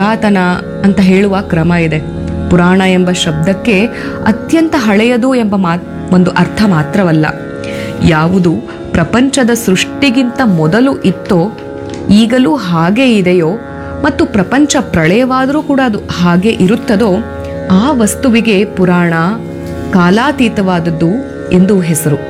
ಪುರಾತನ ಅಂತ ಹೇಳುವ ಕ್ರಮ ಇದೆ ಪುರಾಣ ಎಂಬ ಶಬ್ದಕ್ಕೆ ಅತ್ಯಂತ ಹಳೆಯದು ಎಂಬ ಮಾತ್ ಒಂದು ಅರ್ಥ ಮಾತ್ರವಲ್ಲ ಯಾವುದು ಪ್ರಪಂಚದ ಸೃಷ್ಟಿಗಿಂತ ಮೊದಲು ಇತ್ತೋ ಈಗಲೂ ಹಾಗೆ ಇದೆಯೋ ಮತ್ತು ಪ್ರಪಂಚ ಪ್ರಳಯವಾದರೂ ಕೂಡ ಅದು ಹಾಗೆ ಇರುತ್ತದೋ ಆ ವಸ್ತುವಿಗೆ ಪುರಾಣ ಕಾಲಾತೀತವಾದದ್ದು ಎಂದು ಹೆಸರು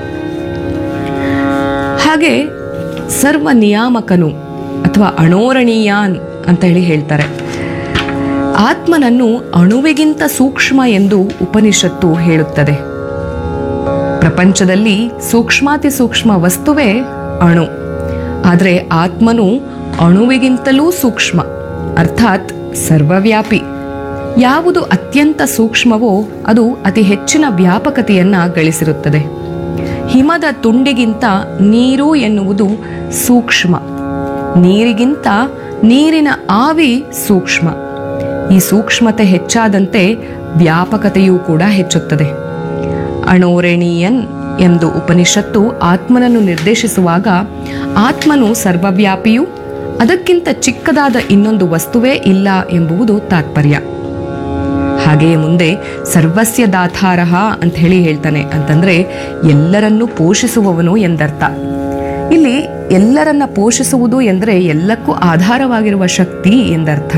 ಹಾಗೆ ಸರ್ವ ನಿಯಾಮಕನು ಅಥವಾ ಅಣೋರಣೀಯಾನ್ ಅಂತ ಹೇಳಿ ಹೇಳ್ತಾರೆ ಆತ್ಮನನ್ನು ಅಣುವಿಗಿಂತ ಸೂಕ್ಷ್ಮ ಎಂದು ಉಪನಿಷತ್ತು ಹೇಳುತ್ತದೆ ಪ್ರಪಂಚದಲ್ಲಿ ಸೂಕ್ಷ್ಮಾತಿ ಸೂಕ್ಷ್ಮ ವಸ್ತುವೇ ಅಣು ಆದರೆ ಆತ್ಮನು ಅಣುವಿಗಿಂತಲೂ ಸೂಕ್ಷ್ಮ ಅರ್ಥಾತ್ ಸರ್ವವ್ಯಾಪಿ ಯಾವುದು ಅತ್ಯಂತ ಸೂಕ್ಷ್ಮವೋ ಅದು ಅತಿ ಹೆಚ್ಚಿನ ವ್ಯಾಪಕತೆಯನ್ನ ಗಳಿಸಿರುತ್ತದೆ ಹಿಮದ ತುಂಡಿಗಿಂತ ನೀರು ಎನ್ನುವುದು ಸೂಕ್ಷ್ಮ ನೀರಿಗಿಂತ ನೀರಿನ ಆವಿ ಸೂಕ್ಷ್ಮ ಈ ಸೂಕ್ಷ್ಮತೆ ಹೆಚ್ಚಾದಂತೆ ವ್ಯಾಪಕತೆಯೂ ಕೂಡ ಹೆಚ್ಚುತ್ತದೆ ಅಣೋರಣೀಯನ್ ಎಂದು ಉಪನಿಷತ್ತು ಆತ್ಮನನ್ನು ನಿರ್ದೇಶಿಸುವಾಗ ಆತ್ಮನು ಸರ್ವವ್ಯಾಪಿಯೂ ಅದಕ್ಕಿಂತ ಚಿಕ್ಕದಾದ ಇನ್ನೊಂದು ವಸ್ತುವೇ ಇಲ್ಲ ಎಂಬುವುದು ತಾತ್ಪರ್ಯ ಹಾಗೆಯೇ ಮುಂದೆ ಸರ್ವಸ್ಯ ದಾತಾರಹ ಅಂತ ಹೇಳಿ ಹೇಳ್ತಾನೆ ಅಂತಂದ್ರೆ ಎಲ್ಲರನ್ನೂ ಪೋಷಿಸುವವನು ಎಂದರ್ಥ ಇಲ್ಲಿ ಎಲ್ಲರನ್ನ ಪೋಷಿಸುವುದು ಎಂದರೆ ಎಲ್ಲಕ್ಕೂ ಆಧಾರವಾಗಿರುವ ಶಕ್ತಿ ಎಂದರ್ಥ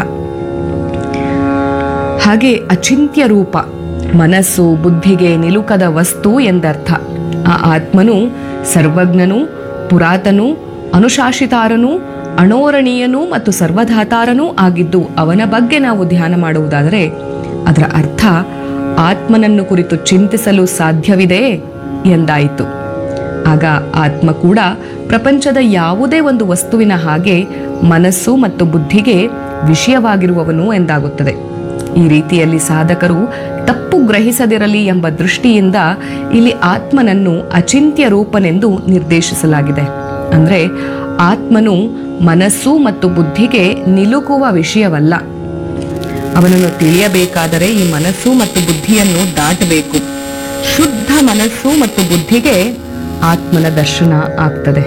ಹಾಗೆ ಅಚಿಂತ್ಯ ರೂಪ ಮನಸ್ಸು ಬುದ್ಧಿಗೆ ನಿಲುಕದ ವಸ್ತು ಎಂದರ್ಥ ಆ ಆತ್ಮನು ಸರ್ವಜ್ಞನು ಪುರಾತನು ಅನುಶಾಸಿತಾರನೂ ಅಣೋರಣೀಯನೂ ಮತ್ತು ಸರ್ವಧಾತಾರನೂ ಆಗಿದ್ದು ಅವನ ಬಗ್ಗೆ ನಾವು ಧ್ಯಾನ ಮಾಡುವುದಾದರೆ ಅದರ ಅರ್ಥ ಆತ್ಮನನ್ನು ಕುರಿತು ಚಿಂತಿಸಲು ಸಾಧ್ಯವಿದೆ ಎಂದಾಯಿತು ಆಗ ಆತ್ಮ ಕೂಡ ಪ್ರಪಂಚದ ಯಾವುದೇ ಒಂದು ವಸ್ತುವಿನ ಹಾಗೆ ಮನಸ್ಸು ಮತ್ತು ಬುದ್ಧಿಗೆ ವಿಷಯವಾಗಿರುವವನು ಎಂದಾಗುತ್ತದೆ ಈ ರೀತಿಯಲ್ಲಿ ಸಾಧಕರು ತಪ್ಪು ಗ್ರಹಿಸದಿರಲಿ ಎಂಬ ದೃಷ್ಟಿಯಿಂದ ಇಲ್ಲಿ ಆತ್ಮನನ್ನು ಅಚಿಂತ್ಯ ರೂಪನೆಂದು ನಿರ್ದೇಶಿಸಲಾಗಿದೆ ಅಂದ್ರೆ ಆತ್ಮನು ಮನಸ್ಸು ಮತ್ತು ಬುದ್ಧಿಗೆ ನಿಲುಕುವ ವಿಷಯವಲ್ಲ ಅವನನ್ನು ತಿಳಿಯಬೇಕಾದರೆ ಈ ಮನಸ್ಸು ಮತ್ತು ಬುದ್ಧಿಯನ್ನು ದಾಟಬೇಕು ಶುದ್ಧ ಮನಸ್ಸು ಮತ್ತು ಬುದ್ಧಿಗೆ ಆತ್ಮನ ದರ್ಶನ ಆಗ್ತದೆ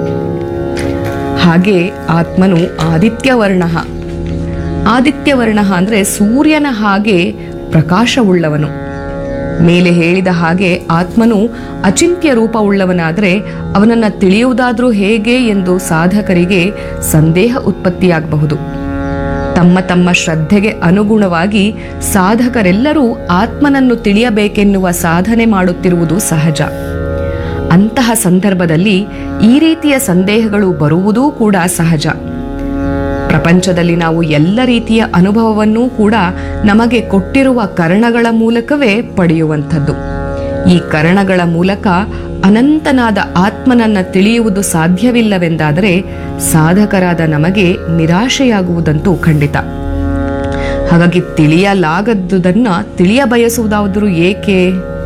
ಹಾಗೆ ಆತ್ಮನು ಆದಿತ್ಯವರ್ಣ ಆದಿತ್ಯವರ್ಣ ಅಂದ್ರೆ ಸೂರ್ಯನ ಹಾಗೆ ಪ್ರಕಾಶವುಳ್ಳವನು ಮೇಲೆ ಹೇಳಿದ ಹಾಗೆ ಆತ್ಮನು ಅಚಿಂತ್ಯ ರೂಪವುಳ್ಳವನಾದರೆ ಅವನನ್ನ ತಿಳಿಯುವುದಾದ್ರೂ ಹೇಗೆ ಎಂದು ಸಾಧಕರಿಗೆ ಸಂದೇಹ ಉತ್ಪತ್ತಿಯಾಗಬಹುದು ತಮ್ಮ ತಮ್ಮ ಶ್ರದ್ಧೆಗೆ ಅನುಗುಣವಾಗಿ ಸಾಧಕರೆಲ್ಲರೂ ಆತ್ಮನನ್ನು ತಿಳಿಯಬೇಕೆನ್ನುವ ಸಾಧನೆ ಮಾಡುತ್ತಿರುವುದು ಸಹಜ ಅಂತಹ ಸಂದರ್ಭದಲ್ಲಿ ಈ ರೀತಿಯ ಸಂದೇಹಗಳು ಬರುವುದೂ ಕೂಡ ಸಹಜ ಪ್ರಪಂಚದಲ್ಲಿ ನಾವು ಎಲ್ಲ ರೀತಿಯ ಅನುಭವವನ್ನೂ ಕೂಡ ನಮಗೆ ಕೊಟ್ಟಿರುವ ಕರಣಗಳ ಮೂಲಕವೇ ಪಡೆಯುವಂಥದ್ದು ಈ ಕರಣಗಳ ಮೂಲಕ ಅನಂತನಾದ ಆತ್ಮನನ್ನ ತಿಳಿಯುವುದು ಸಾಧ್ಯವಿಲ್ಲವೆಂದಾದರೆ ಸಾಧಕರಾದ ನಮಗೆ ನಿರಾಶೆಯಾಗುವುದಂತೂ ಖಂಡಿತ ಹಾಗಾಗಿ ತಿಳಿಯಲಾಗದ್ದುದನ್ನ ತಿಳಿಯ ಬಯಸುವುದಾದರೂ ಏಕೆ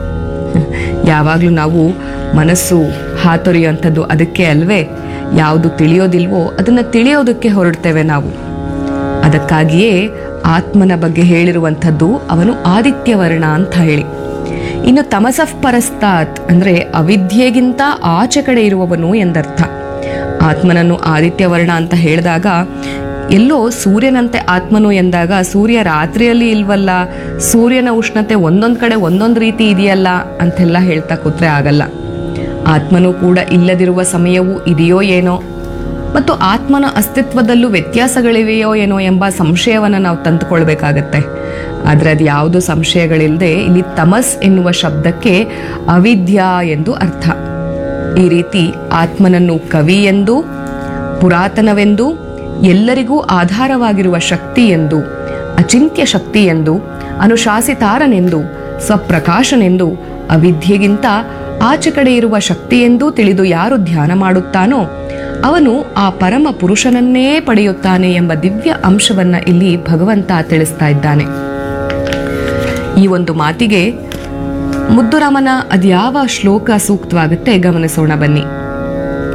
ಯಾವಾಗಲೂ ನಾವು ಮನಸ್ಸು ಹಾತೊರೆಯುವಂಥದ್ದು ಅದಕ್ಕೆ ಅಲ್ವೇ ಯಾವುದು ತಿಳಿಯೋದಿಲ್ವೋ ಅದನ್ನು ತಿಳಿಯೋದಕ್ಕೆ ಹೊರಡ್ತೇವೆ ನಾವು ಅದಕ್ಕಾಗಿಯೇ ಆತ್ಮನ ಬಗ್ಗೆ ಹೇಳಿರುವಂಥದ್ದು ಅವನು ಆದಿತ್ಯವರ್ಣ ಅಂತ ಹೇಳಿ ಇನ್ನು ತಮಸಃ ಪರಸ್ತಾತ್ ಅಂದರೆ ಅವಿದ್ಯೆಗಿಂತ ಆಚೆ ಕಡೆ ಇರುವವನು ಎಂದರ್ಥ ಆತ್ಮನನ್ನು ಆದಿತ್ಯವರ್ಣ ಅಂತ ಹೇಳಿದಾಗ ಎಲ್ಲೋ ಸೂರ್ಯನಂತೆ ಆತ್ಮನು ಎಂದಾಗ ಸೂರ್ಯ ರಾತ್ರಿಯಲ್ಲಿ ಇಲ್ವಲ್ಲ ಸೂರ್ಯನ ಉಷ್ಣತೆ ಒಂದೊಂದು ಕಡೆ ಒಂದೊಂದು ರೀತಿ ಇದೆಯಲ್ಲ ಅಂತೆಲ್ಲ ಹೇಳ್ತಾ ಕೂತ್ರೆ ಆಗಲ್ಲ ಆತ್ಮನು ಕೂಡ ಇಲ್ಲದಿರುವ ಸಮಯವೂ ಇದೆಯೋ ಏನೋ ಮತ್ತು ಆತ್ಮನ ಅಸ್ತಿತ್ವದಲ್ಲೂ ವ್ಯತ್ಯಾಸಗಳಿವೆಯೋ ಏನೋ ಎಂಬ ಸಂಶಯವನ್ನು ನಾವು ತಂದುಕೊಳ್ಬೇಕಾಗತ್ತೆ ಆದರೆ ಅದು ಯಾವುದು ಸಂಶಯಗಳಿಲ್ಲದೆ ಇಲ್ಲಿ ತಮಸ್ ಎನ್ನುವ ಶಬ್ದಕ್ಕೆ ಅವಿದ್ಯಾ ಎಂದು ಅರ್ಥ ಈ ರೀತಿ ಆತ್ಮನನ್ನು ಕವಿ ಎಂದು ಪುರಾತನವೆಂದು ಎಲ್ಲರಿಗೂ ಆಧಾರವಾಗಿರುವ ಶಕ್ತಿ ಎಂದು ಅಚಿಂತ್ಯ ಶಕ್ತಿ ಎಂದು ಅನುಶಾಸಿತಾರನೆಂದು ಸ್ವಪ್ರಕಾಶನೆಂದು ಅವಿದ್ಯೆಗಿಂತ ಆಚೆ ಕಡೆ ಇರುವ ಶಕ್ತಿಯೆಂದೂ ತಿಳಿದು ಯಾರು ಧ್ಯಾನ ಮಾಡುತ್ತಾನೋ ಅವನು ಆ ಪರಮ ಪುರುಷನನ್ನೇ ಪಡೆಯುತ್ತಾನೆ ಎಂಬ ದಿವ್ಯ ಅಂಶವನ್ನ ಇಲ್ಲಿ ಭಗವಂತ ತಿಳಿಸ್ತಾ ಇದ್ದಾನೆ ಈ ಒಂದು ಮಾತಿಗೆ ಮುದ್ದುರಾಮನ ಅದ್ಯಾವ ಶ್ಲೋಕ ಸೂಕ್ತವಾಗುತ್ತೆ ಗಮನಿಸೋಣ ಬನ್ನಿ